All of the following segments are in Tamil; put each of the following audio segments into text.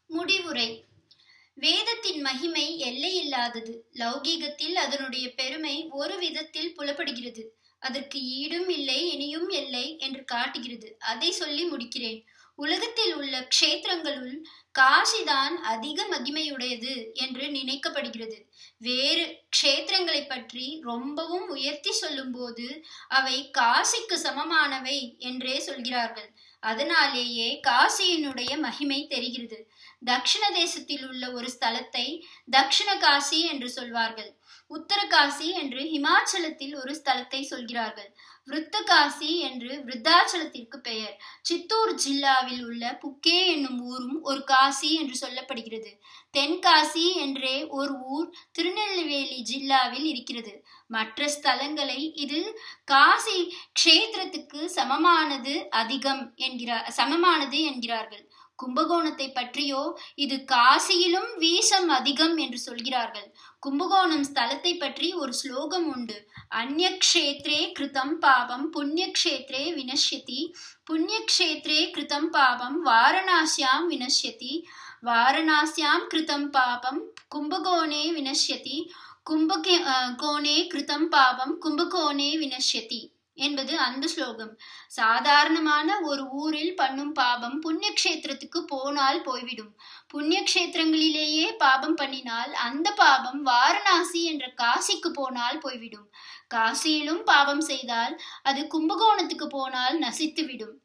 முடிவுரை வேதத்தின் மகிமை எல்லையில்லாதது லௌகீகத்தில் அதனுடைய பெருமை ஒரு விதத்தில் புலப்படுகிறது அதற்கு ஈடும் இல்லை இனியும் இல்லை என்று காட்டுகிறது அதை சொல்லி முடிக்கிறேன் உலகத்தில் உள்ள க்ஷேத்திரங்களுள் காசிதான் அதிக மகிமையுடையது என்று நினைக்கப்படுகிறது வேறு க்ஷேத்திரங்களை பற்றி ரொம்பவும் உயர்த்தி சொல்லும்போது அவை காசிக்கு சமமானவை என்றே சொல்கிறார்கள் அதனாலேயே காசியினுடைய மகிமை தெரிகிறது தக்ஷிண தேசத்தில் உள்ள ஒரு ஸ்தலத்தை தக்ஷிண காசி என்று சொல்வார்கள் உத்தரகாசி என்று ஹிமாச்சலத்தில் ஒரு ஸ்தலத்தை சொல்கிறார்கள் விருத்தகாசி என்று விருத்தாச்சலத்திற்கு பெயர் சித்தூர் ஜில்லாவில் உள்ள புக்கே என்னும் ஊரும் ஒரு காசி என்று சொல்லப்படுகிறது தென்காசி என்றே ஒரு ஊர் திருநெல்வேலி ஜில்லாவில் இருக்கிறது மற்ற ஸ்தலங்களை இது காசி க்ஷேத்திரத்துக்கு சமமானது அதிகம் என்கிறார் சமமானது என்கிறார்கள் கும்பகோணத்தை பற்றியோ இது காசியிலும் வீசம் அதிகம் என்று சொல்கிறார்கள் கும்பகோணம் ஸ்தலத்தை பற்றி ஒரு ஸ்லோகம் உண்டு அந்நக்ஷேத்ரே கிருதம் பாபம் புண்ணியக்ஷேத்ரே வினஷ்யதி புண்ணியக்ஷேத்ரே கிருதம் பாபம் வாரணாசியாம் வினஷ்யதி வாரணாசியாம் கிருதம் பாபம் கும்பகோணே வினஷ்யதி கும்பகே கோணே கிருதம் பாபம் கும்பகோணே வினஷ்யதி என்பது அந்த ஸ்லோகம் சாதாரணமான ஒரு ஊரில் பண்ணும் பாபம் புண்ணிய கஷேத்திரத்துக்கு போனால் போய்விடும் புண்ணிய கஷேத்திரங்களிலேயே பாபம் பண்ணினால் அந்த பாபம் வாரணாசி என்ற காசிக்கு போனால் போய்விடும் காசியிலும் பாபம் செய்தால் அது கும்பகோணத்துக்கு போனால் நசித்துவிடும்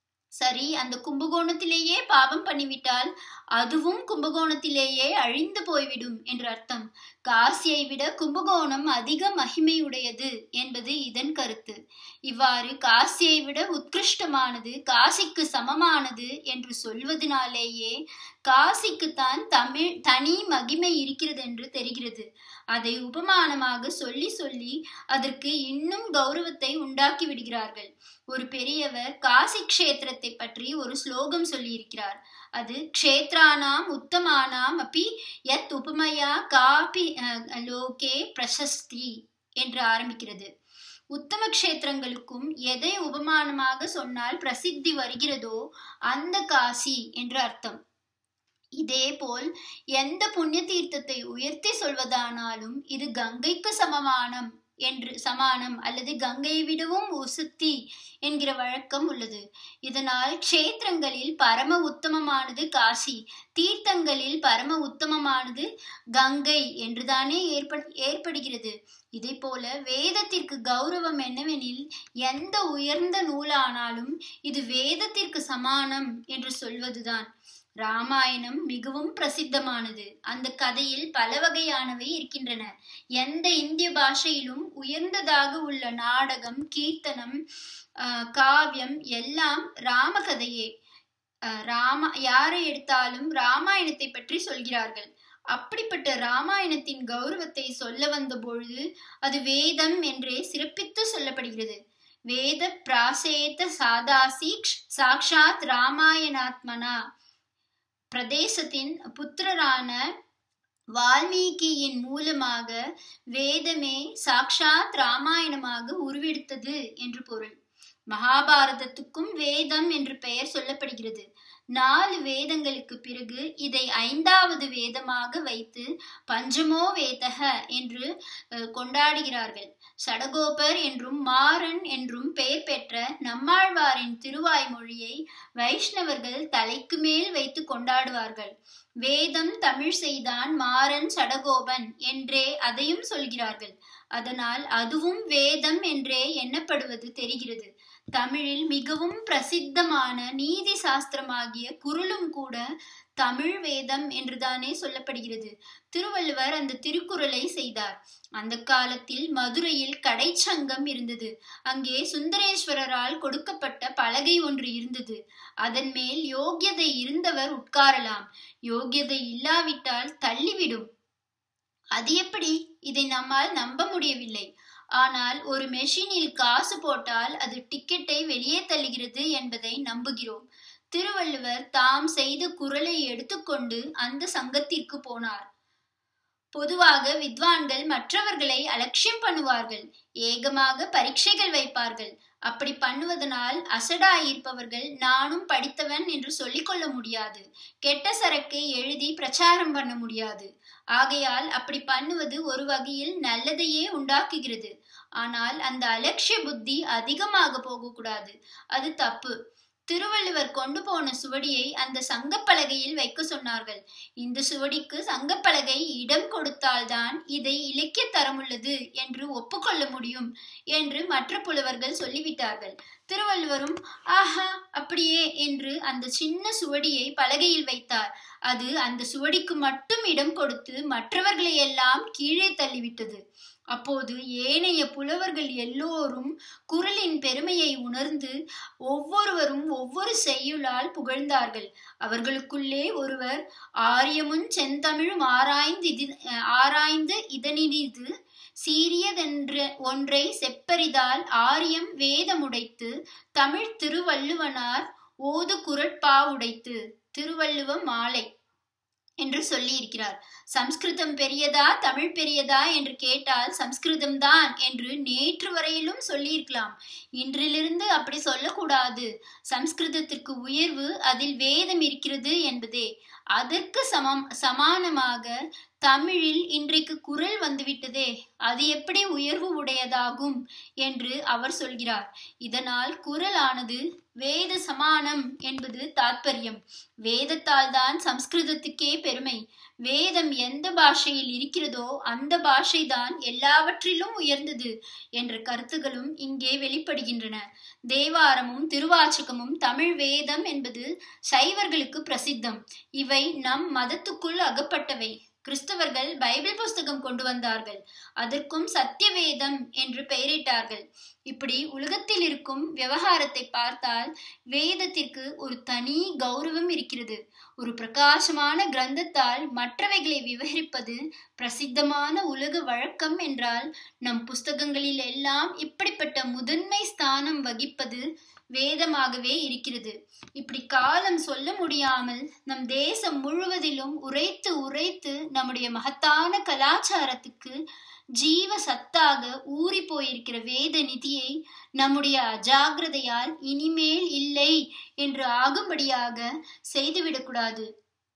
சரி அந்த கும்பகோணத்திலேயே பாபம் பண்ணிவிட்டால் அதுவும் கும்பகோணத்திலேயே அழிந்து போய்விடும் என்று அர்த்தம் காசியை விட கும்பகோணம் அதிக மகிமையுடையது என்பது இதன் கருத்து இவ்வாறு காசியை விட உத்கிருஷ்டமானது காசிக்கு சமமானது என்று சொல்வதனாலேயே காசிக்குத்தான் தமிழ் தனி மகிமை இருக்கிறது என்று தெரிகிறது அதை உபமானமாக சொல்லி சொல்லி அதற்கு இன்னும் கௌரவத்தை உண்டாக்கி விடுகிறார்கள் ஒரு பெரியவர் காசி கஷேத்திரத்தை பற்றி ஒரு ஸ்லோகம் சொல்லியிருக்கிறார் அது க்ஷேத்ரானாம் உத்தமானாம் அப்பி யத் உபமயா காபி லோகே பிரசஸ்தி என்று ஆரம்பிக்கிறது உத்தம கஷேத்திரங்களுக்கும் எதை உபமானமாக சொன்னால் பிரசித்தி வருகிறதோ அந்த காசி என்று அர்த்தம் இதேபோல் எந்த புண்ணிய தீர்த்தத்தை உயர்த்தி சொல்வதானாலும் இது கங்கைக்கு சமமானம் என்று சமானம் அல்லது கங்கை விடவும் உசுத்தி என்கிற வழக்கம் உள்ளது இதனால் க்ஷேத்திரங்களில் பரம உத்தமமானது காசி தீர்த்தங்களில் பரம உத்தமமானது கங்கை என்றுதானே ஏற்ப ஏற்படுகிறது இதே போல வேதத்திற்கு கௌரவம் என்னவெனில் எந்த உயர்ந்த நூலானாலும் இது வேதத்திற்கு சமானம் என்று சொல்வதுதான் ராமாயணம் மிகவும் பிரசித்தமானது அந்த கதையில் பல வகையானவை இருக்கின்றன எந்த இந்திய பாஷையிலும் உயர்ந்ததாக உள்ள நாடகம் கீர்த்தனம் காவியம் எல்லாம் ராமகதையே ராம யாரை எடுத்தாலும் ராமாயணத்தை பற்றி சொல்கிறார்கள் அப்படிப்பட்ட ராமாயணத்தின் கௌரவத்தை சொல்ல வந்த பொழுது அது வேதம் என்றே சிறப்பித்து சொல்லப்படுகிறது வேத பிராசேத சாதாசி சாக்ஷாத் ராமாயணாத்மனா பிரதேசத்தின் புத்திரரான வால்மீகியின் மூலமாக வேதமே சாக்ஷாத் ராமாயணமாக உருவெடுத்தது என்று பொருள் மகாபாரதத்துக்கும் வேதம் என்று பெயர் சொல்லப்படுகிறது நாலு வேதங்களுக்கு பிறகு இதை ஐந்தாவது வேதமாக வைத்து பஞ்சமோ வேதக என்று கொண்டாடுகிறார்கள் சடகோபர் என்றும் மாறன் என்றும் பெயர் பெற்ற நம்மாழ்வாரின் திருவாய்மொழியை வைஷ்ணவர்கள் தலைக்கு மேல் வைத்து கொண்டாடுவார்கள் வேதம் தமிழ் செய்தான் மாறன் சடகோபன் என்றே அதையும் சொல்கிறார்கள் அதனால் அதுவும் வேதம் என்றே எண்ணப்படுவது தெரிகிறது தமிழில் மிகவும் பிரசித்தமான நீதி சாஸ்திரமாகிய குரலும் கூட தமிழ் வேதம் என்றுதானே சொல்லப்படுகிறது திருவள்ளுவர் அந்த திருக்குறளை செய்தார் அந்த காலத்தில் மதுரையில் கடைச்சங்கம் இருந்தது அங்கே சுந்தரேஸ்வரரால் கொடுக்கப்பட்ட பலகை ஒன்று இருந்தது அதன் மேல் யோகியதை இருந்தவர் உட்காரலாம் யோகியதை இல்லாவிட்டால் தள்ளிவிடும் அது எப்படி இதை நம்மால் நம்ப முடியவில்லை ஆனால் ஒரு மெஷினில் காசு போட்டால் அது டிக்கெட்டை வெளியே தள்ளுகிறது என்பதை நம்புகிறோம் திருவள்ளுவர் தாம் செய்த குரலை எடுத்துக்கொண்டு அந்த சங்கத்திற்கு போனார் பொதுவாக வித்வான்கள் மற்றவர்களை அலட்சியம் பண்ணுவார்கள் ஏகமாக பரீட்சைகள் வைப்பார்கள் அப்படி பண்ணுவதனால் அசடாயிருப்பவர்கள் நானும் படித்தவன் என்று சொல்லிக்கொள்ள முடியாது கெட்ட சரக்கை எழுதி பிரச்சாரம் பண்ண முடியாது ஆகையால் அப்படி பண்ணுவது ஒரு வகையில் நல்லதையே உண்டாக்குகிறது ஆனால் அந்த அலட்சிய புத்தி அதிகமாக போகக்கூடாது அது தப்பு திருவள்ளுவர் கொண்டு போன சுவடியை அந்த சங்கப்பலகையில் வைக்க சொன்னார்கள் இந்த சுவடிக்கு சங்கப்பலகை இடம் கொடுத்தால்தான் இதை இலக்கிய தரமுள்ளது என்று ஒப்புக்கொள்ள முடியும் என்று மற்ற புலவர்கள் சொல்லிவிட்டார்கள் திருவள்ளுவரும் ஆஹா அப்படியே என்று அந்த சின்ன சுவடியை பலகையில் வைத்தார் அது அந்த சுவடிக்கு மட்டும் இடம் கொடுத்து மற்றவர்களை எல்லாம் கீழே தள்ளிவிட்டது அப்போது ஏனைய புலவர்கள் எல்லோரும் குரலின் பெருமையை உணர்ந்து ஒவ்வொருவரும் ஒவ்வொரு செய்யுளால் புகழ்ந்தார்கள் அவர்களுக்குள்ளே ஒருவர் ஆரியமும் செந்தமிழும் ஆராய்ந்து இது ஆராய்ந்து இதனிது சீரியதென்ற ஒன்றை செப்பரிதால் ஆரியம் வேதமுடைத்து தமிழ் திருவள்ளுவனார் ஓது குரட்பா உடைத்து திருவள்ளுவ மாலை என்று சொல்லி இருக்கிறார் சம்ஸ்கிருதம் பெரியதா தமிழ் பெரியதா என்று கேட்டால் சம்ஸ்கிருதம் தான் என்று நேற்று வரையிலும் சொல்லியிருக்கலாம் இன்றிலிருந்து அப்படி சொல்லக்கூடாது சம்ஸ்கிருதத்திற்கு உயர்வு அதில் வேதம் இருக்கிறது என்பதே அதற்கு சமம் சமானமாக தமிழில் இன்றைக்கு குரல் வந்துவிட்டதே அது எப்படி உயர்வு உடையதாகும் என்று அவர் சொல்கிறார் இதனால் குரலானது வேத சமானம் என்பது தாத்பரியம் வேதத்தால் தான் சம்ஸ்கிருதத்துக்கே பெருமை வேதம் எந்த பாஷையில் இருக்கிறதோ அந்த பாஷைதான் எல்லாவற்றிலும் உயர்ந்தது என்ற கருத்துகளும் இங்கே வெளிப்படுகின்றன தேவாரமும் திருவாச்சகமும் தமிழ் வேதம் என்பது சைவர்களுக்கு பிரசித்தம் இவை நம் மதத்துக்குள் அகப்பட்டவை கிறிஸ்தவர்கள் பைபிள் புஸ்தகம் கொண்டு வந்தார்கள் அதற்கும் சத்தியவேதம் என்று பெயரிட்டார்கள் இப்படி உலகத்தில் இருக்கும் விவகாரத்தை பார்த்தால் வேதத்திற்கு ஒரு தனி கௌரவம் இருக்கிறது ஒரு பிரகாசமான கிரந்தத்தால் மற்றவைகளை விவரிப்பது பிரசித்தமான உலக வழக்கம் என்றால் நம் புஸ்தகங்களில் எல்லாம் இப்படிப்பட்ட முதன்மை ஸ்தானம் வகிப்பது வேதமாகவே இருக்கிறது இப்படி காலம் சொல்ல முடியாமல் நம் தேசம் முழுவதிலும் உரைத்து உரைத்து நம்முடைய மகத்தான கலாச்சாரத்துக்கு ஜீவ சத்தாக ஊறி போயிருக்கிற வேத நிதியை நம்முடைய அஜாகிரதையால் இனிமேல் இல்லை என்று ஆகும்படியாக செய்துவிடக்கூடாது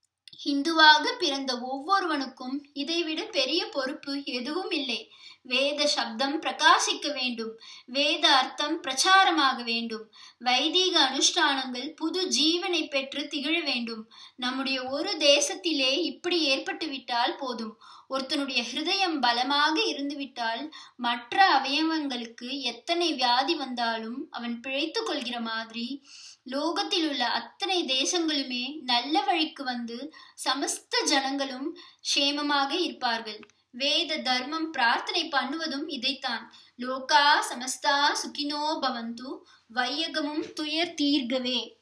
இந்துவாக பிறந்த ஒவ்வொருவனுக்கும் இதைவிட பெரிய பொறுப்பு எதுவும் இல்லை வேத சப்தம் பிரகாசிக்க வேண்டும் வேத அர்த்தம் பிரச்சாரமாக வேண்டும் வைதீக அனுஷ்டானங்கள் புது ஜீவனை பெற்று திகழ வேண்டும் நம்முடைய ஒரு தேசத்திலே இப்படி ஏற்பட்டு விட்டால் போதும் ஒருத்தனுடைய ஹிருதயம் பலமாக இருந்துவிட்டால் மற்ற அவயவங்களுக்கு எத்தனை வியாதி வந்தாலும் அவன் பிழைத்து கொள்கிற மாதிரி லோகத்தில் உள்ள அத்தனை தேசங்களுமே நல்ல வழிக்கு வந்து சமஸ்த ஜனங்களும் க்ஷேமமாக இருப்பார்கள் வேத தர்மம் பிரார்த்தனை பண்ணுவதும் இதைத்தான் லோகா சமஸ்தா சுகினோ பவந்து வையகமும் துயர் தீர்கவே